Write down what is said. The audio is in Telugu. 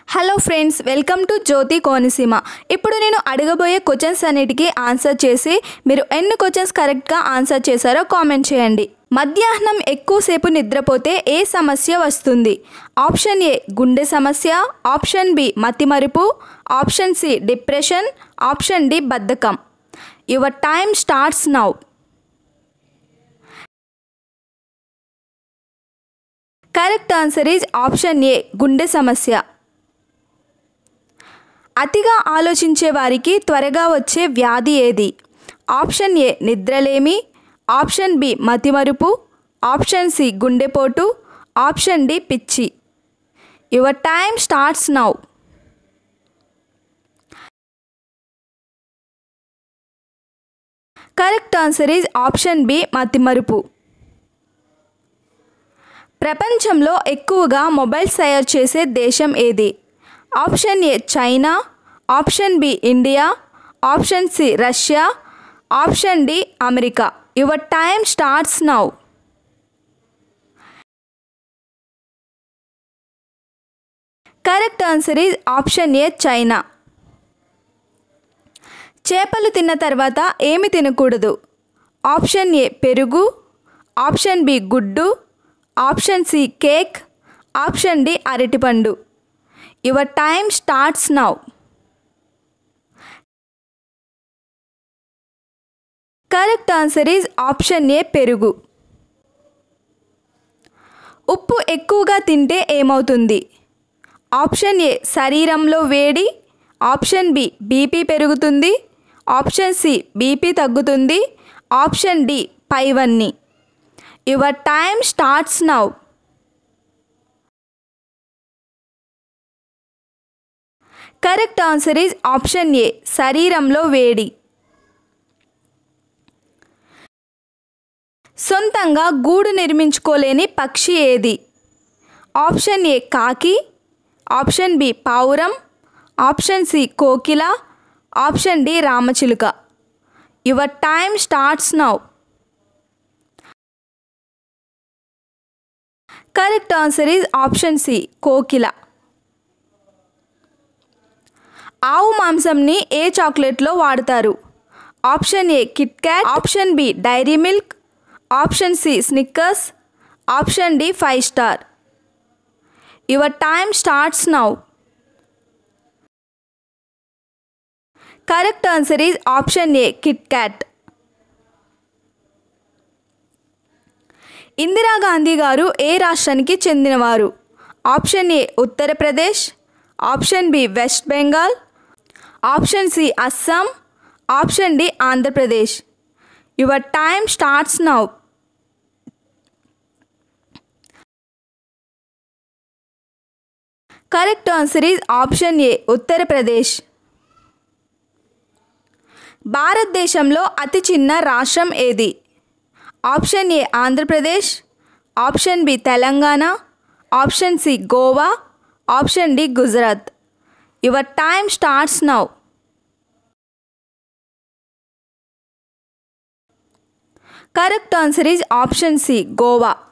hello friends welcome to Jyothi Konaseema ఇప్పుడు నేను అడగబోయే క్వశ్చన్స్ అన్నిటికీ ఆన్సర్ చేసి మీరు ఎన్ని క్వశ్చన్స్ కరెక్ట్గా ఆన్సర్ చేశారో కామెంట్ చేయండి మధ్యాహ్నం ఎక్కువసేపు నిద్రపోతే ఏ సమస్య వస్తుంది ఆప్షన్ ఏ గుండె సమస్య ఆప్షన్ బి మతిమరుపు option C depression option D బద్ధకం your time starts now correct answer is option A గుండె సమస్య అతిగా ఆలోచించే వారికి త్వరగా వచ్చే వ్యాధి ఏది ఆప్షన్ ఏ నిద్రలేమి ఆప్షన్ బి మతిమరుపు ఆప్షన్ సి గుండెపోటు ఆప్షన్ డి పిచ్చి your time starts now correct answer is option B మతిమరుపు ప్రపంచంలో ఎక్కువగా మొబైల్స్ తయారు చేసే దేశం ఏది option A China option B India option C Russia option D America your time starts now correct answer is option A China చేపలు తిన్న తర్వాత ఏమి తినకూడదు ఆప్షన్ ఏ పెరుగు ఆప్షన్ బి గుడ్డు option C cake option D అరటిపండు your time starts now correct answer is option A పెరుగు ఉప్పు ఎక్కువగా తింటే ఏమవుతుంది ఆప్షన్ ఏ శరీరంలో వేడి ఆప్షన్ బి బీపీ పెరుగుతుంది ఆప్షన్ సి బీపీ తగ్గుతుంది ఆప్షన్ డి పైవన్నీ your time starts now correct answer is option A శరీరంలో వేడి సొంతంగా గూడు నిర్మించుకోలేని పక్షి ఏది ఆప్షన్ ఏ కాకి ఆప్షన్ బి పావురం ఆప్షన్ సి కోకిల ఆప్షన్ డి రామచిలుక your time starts now correct answer is option C కోకిల ఆవు మాంసంని ఏ చాక్లెట్లో వాడతారు option A Kit Kat option B Dairy Milk option C Snickers option D Five Star your time starts now correct answer is option A Kit Kat Indira Gandhi గారు ఏ రాష్ట్రానికి చెందినవారు option A Uttar Pradesh option B West Bengal option C Assam option D Andhra Pradesh your time starts now correct answer is option A Uttar Pradesh భారతదేశంలో అతి చిన్న రాష్ట్రం ఏది option A Andhra Pradesh option B Telangana option C Goa option D Gujarat your time starts now correct answer is option C Goa